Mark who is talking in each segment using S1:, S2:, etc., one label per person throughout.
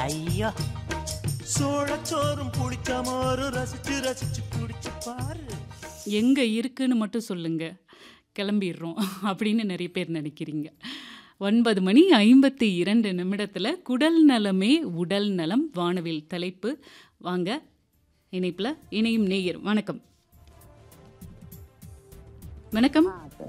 S1: ஐயோ சோழச்சோறும் புளிச்ச மோரு ரசிச்சு ரசிச்சு குடிச்சு பாரு
S2: எங்கே இருக்குன்னு மட்டும் சொல்லுங்க கிளம்பிடுறோம் அப்படின்னு நிறைய பேர் நினைக்கிறீங்க ஒன்பது மணி ஐம்பத்தி இரண்டு நிமிடத்தில் குடல் நலமே உடல் நலம் வானவில் தலைப்பு வாங்க இணைப்பில் இணையும் நேயர் வணக்கம் வணக்கம்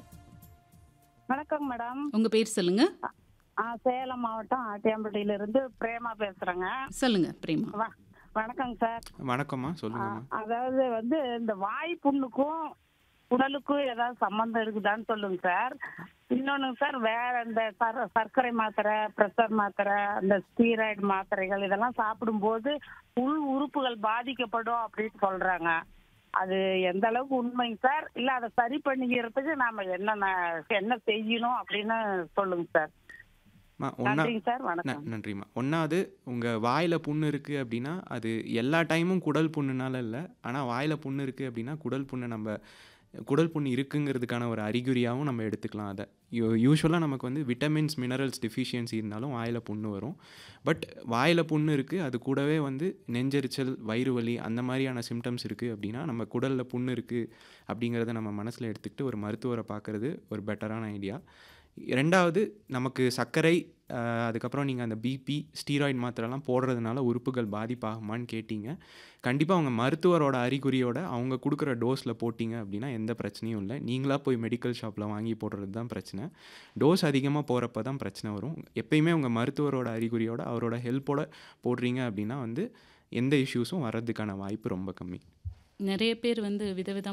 S3: வணக்கம் மேடம்
S2: உங்கள் பேர் சொல்லுங்க
S3: ஆ, சேலம் மாவட்டம் ஆட்டியாம்பட்டியில இருந்து பிரேமா பேசுறேங்க
S2: சொல்லுங்க பிரேமா
S3: வ- வணக்கங்க சார்
S4: வணக்கம்மா
S3: ஆ,
S4: சொல்லுங்கம்மா
S3: அதாவது வந்து இந்த வாய் புண்ணுக்கும் உடலுக்கும் ஏதாவது சம்பந்தம் இருக்குதான்னு சொல்லுங்க சார் இன்னொன்னு சார் வேற இந்த சர்- சர்க்கரை மாத்திரை பிரஷர் மாத்திரை அந்த ஸ்டீராய்டு மாத்திரைகள் இதெல்லாம் சாப்பிடும்போது உள் உறுப்புகள் பாதிக்கப்படும் அப்படின்னு சொல்றாங்க அது எந்த அளவுக்கு உண்மைங்க சார் இல்ல அதை சரி பண்ணிக்கிறதுக்கு நாம என்னென்ன என்ன செய்யணும் அப்படின்னு சொல்லுங்க சார்
S4: அம்மா, ஒண்ணா
S3: நன்றிங்க சார் வணக்கம்
S4: ந- நன்றிம்மா ஒன்றாவது உங்கள் வாயில் புண்ணு இருக்குது அப்படின்னா அது எல்லா டைமும் குடல் புண்ணுனால இல்லை ஆனால் வாயில் புண்ணு இருக்குது அப்படின்னா குடல் புண்ணு நம்ம குடல் புண்ணு இருக்குங்கிறதுக்கான ஒரு அறிகுறியாகவும் நம்ம எடுத்துக்கலாம் அதை யூ யூஸ்வலாக நமக்கு வந்து விட்டமின்ஸ் மினரல்ஸ் டெஃபிஷியன்சி இருந்தாலும் வாயில் புண்ணு வரும் பட் வாயில் புண்ணு இருக்குது அது கூடவே வந்து நெஞ்செரிச்சல் வயிறு வலி அந்த மாதிரியான சிம்டம்ஸ் இருக்குது அப்படின்னா நம்ம குடலில் புண்ணு இருக்குது அப்படிங்கிறத நம்ம மனசில் எடுத்துக்கிட்டு ஒரு மருத்துவரை பார்க்குறது ஒரு பெட்டரான ஐடியா ரெண்டாவது நமக்கு சர்க்கரை ஆஹ், அதுக்கப்புறம் நீங்கள் அந்த பிபி ஸ்டீராய்டு மாத்திரைலாம் போடுறதுனால உறுப்புகள் பாதிப்பாகுமான்னு கேட்டீங்க கண்டிப்பாக அவங்க மருத்துவரோட அறிகுறியோட அவங்க கொடுக்குற டோஸில் போட்டிங்க அப்படின்னா எந்த பிரச்சனையும் இல்லை நீங்களாக போய் மெடிக்கல் ஷாப்பில் வாங்கி போடுறது தான் பிரச்சனை டோஸ் அதிகமாக போகிறப்ப தான் பிரச்சனை வரும் எப்பயுமே உங்கள் மருத்துவரோட அறிகுறியோட அவரோட ஹெல்ப்போட போடுறீங்க அப்படின்னா வந்து எந்த இஷ்யூஸும் வர்றதுக்கான வாய்ப்பு ரொம்ப கம்மி
S2: நிறைய பேர் வந்து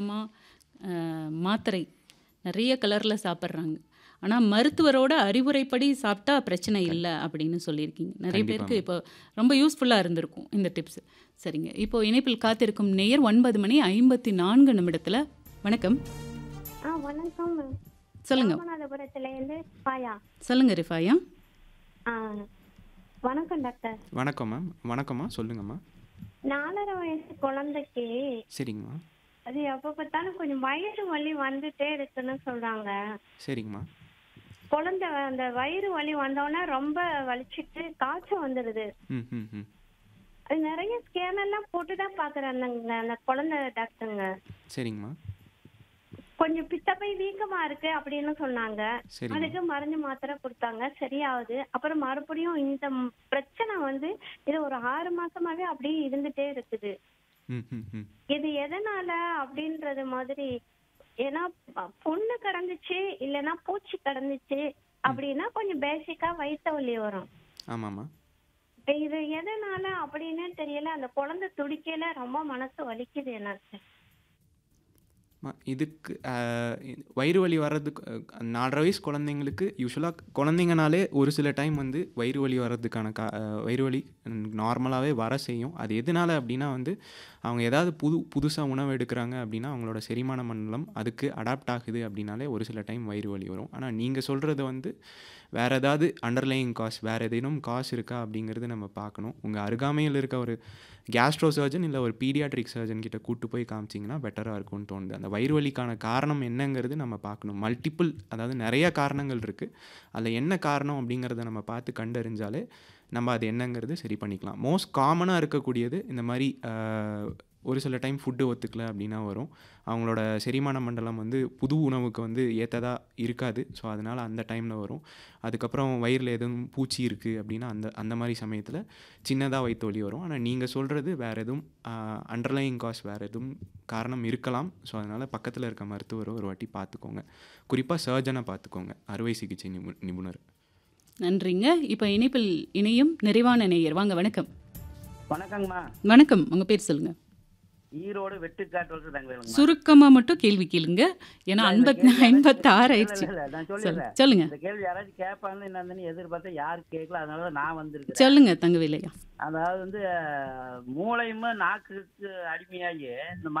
S2: விதவிதமாக மாத்திரை நிறைய கலரில் சாப்பிட்றாங்க ஆனால் மருத்துவரோட அறிவுரைப்படி சாப்பிட்டா பிரச்சனை இல்லை அப்படின்னு சொல்லியிருக்கீங்க நிறைய பேருக்கு இப்போ ரொம்ப யூஸ்ஃபுல்லாக இருந்திருக்கும் இந்த டிப்ஸ் சரிங்க இப்போ இணைப்பில் காத்திருக்கும் நேயர் ஒன்பது மணி ஐம்பத்தி நான்கு நிமிடத்தில் வணக்கம்
S5: ஆ வணக்கம்
S2: சொல்லுங்க
S5: ராமநாதபுரத்துல இருந்து பாயா
S2: சொல்லுங்க ரிஃபாயா
S5: ஆ வணக்கம் டாக்டர்
S4: வணக்கம் மேம் வணக்கம்மா சொல்லுங்கம்மா
S5: நாலரை வயசு குழந்தைக்கு
S4: சரிங்கம்மா
S5: அது எப்ப பார்த்தாலும் கொஞ்சம் வயிறு வலி வந்துட்டே இருக்குன்னு சொல்றாங்க
S4: சரிங்கம்மா
S5: குழந்தை அந்த வயிறு வலி வந்தோடனே ரொம்ப வலிச்சிட்டு காய்ச்சல் வந்துடுது
S4: ம் ம் ம்
S5: அது நிறைய ஸ்கேன் எல்லாம் போட்டு தான் பாக்குறாங்க அந்த குழந்தை டாக்டருங்க
S4: சரிங்கம்மா
S5: கொஞ்சம் பித்தப்பை வீக்கமா இருக்கு அப்படின்னு சொன்னாங்க
S4: சரிங்க
S5: அதுக்கு மருந்து மாத்திரை கொடுத்தாங்க சரியாகுது அப்புறம் மறுபடியும் இந்த ம்- பிரச்சனை வந்து இது ஒரு ஆறு மாசமாவே அப்படியே இருந்துட்டே இருக்குது
S4: ம் ம் ம்
S5: இது எதனால அப்படின்றது மாதிரி ஏன்னா ப- புண்ணு கடந்துச்சு இல்லைன்னா பூச்சி கடந்துச்சு அப்படின்னா கொஞ்சம் பேசிக்கா வயிற்று வலி வரும்
S4: ஆமாம்மா
S5: இப்ப இது எதனால அப்படின்னு தெரியல அந்த குழந்தை துடிக்கையில ரொம்ப மனசு வலிக்குது எனக்கு
S4: அம்மா, இதுக்கு ஆஹ், இது வயிறு வலி வர்றதுக்கு அஹ், நாலரை வயசு குழந்தைங்களுக்கு யூஸ்வலாக குழந்தைங்கனாலே ஒரு சில டைம் வந்து வயிறு வலி வர்றதுக்கான கா ஆஹ், வயிறு வலி நார்மலாகவே வர செய்யும் அது எதனால அப்படின்னா வந்து அவங்க ஏதாவது புது புதுசாக உணவு எடுக்கிறாங்க அப்படின்னா அவங்களோட செரிமான மண்டலம் அதுக்கு அடாப்ட் ஆகுது அப்படின்னாலே ஒரு சில டைம் வயிறு வலி வரும் ஆனால் நீங்கள் சொல்கிறது வந்து வேறு ஏதாவது அண்டர்லைங் காஸ் வேறு ஏதேனும் காஸ் இருக்கா அப்படிங்கிறது நம்ம பார்க்கணும் உங்கள் அருகாமையில் இருக்க ஒரு கேஸ்ட்ரோ சர்ஜன் இல்லை ஒரு பீடியாட்ரிக் சர்ஜன் கிட்ட கூட்டு போய் காமிச்சிங்கன்னா பெட்டராக இருக்கும்னு தோணுது அந்த வயிறு வலிக்கான காரணம் என்னங்கிறது நம்ம பார்க்கணும் மல்டிபிள் அதாவது நிறைய காரணங்கள் இருக்குது அதில் என்ன காரணம் அப்படிங்கிறத நம்ம பார்த்து கண்டறிஞ்சாலே நம்ம அது என்னங்கிறது சரி பண்ணிக்கலாம் மோஸ்ட் காமனாக இருக்கக்கூடியது இந்த மாதிரி ஆஹ், ஒரு சில டைம் ஃபுட்டு ஒத்துக்கல அப்படின்னா வரும் அவங்களோட செரிமான மண்டலம் வந்து புது உணவுக்கு வந்து ஏற்றதாக இருக்காது ஸோ அதனால் அந்த டைமில் வரும் அதுக்கப்புறம் வயிறில் எதுவும் பூச்சி இருக்குது அப்படின்னா அந்த அந்த மாதிரி சமயத்தில் சின்னதாக வயிற்று வலி வரும் ஆனால் நீங்கள் சொல்கிறது வேறு எதுவும் அண்டர்லைங் காஸ் வேறு எதுவும் காரணம் இருக்கலாம் ஸோ அதனால் பக்கத்தில் இருக்க மருத்துவரை ஒரு வாட்டி பார்த்துக்கோங்க குறிப்பாக சர்ஜனை பார்த்துக்கோங்க அறுவை சிகிச்சை நிபு நிபுணர்
S2: நன்றிங்க இப்போ இணைப்பில் இணையும் நிறைவான நேயர் வாங்க வணக்கம்
S6: வணக்கங்கம்மா
S2: வணக்கம் உங்கள் பேர் சொல்லுங்க
S6: ஈரோடு வெட்டுக்காட்டு வந்து தங்கவேலுங்கம்மா
S2: சுருக்கமாக மட்டும் கேள்வி கேளுங்க ஏன்னா ஐம்பத்தி ஐம்பத்தாறு ஆயிடுச்சு
S6: இல்ல, இல்ல, நான்
S2: சொல்
S6: சொல்லிடுறேன்
S2: சொல்லுங்க
S6: இந்த கேள்வி யாராச்சும் கேட்பாங்கன்னு என்னன்னு எதிர்பார்த்தா யாரும் கேட்கல அதனால தான் நான் வந்திருக்கேன்
S2: சொல்லுங்க தங்கவேலையா
S6: அதாவது வந்து மூளையுமே நாக்குக்கு அடிமையாகி இந்த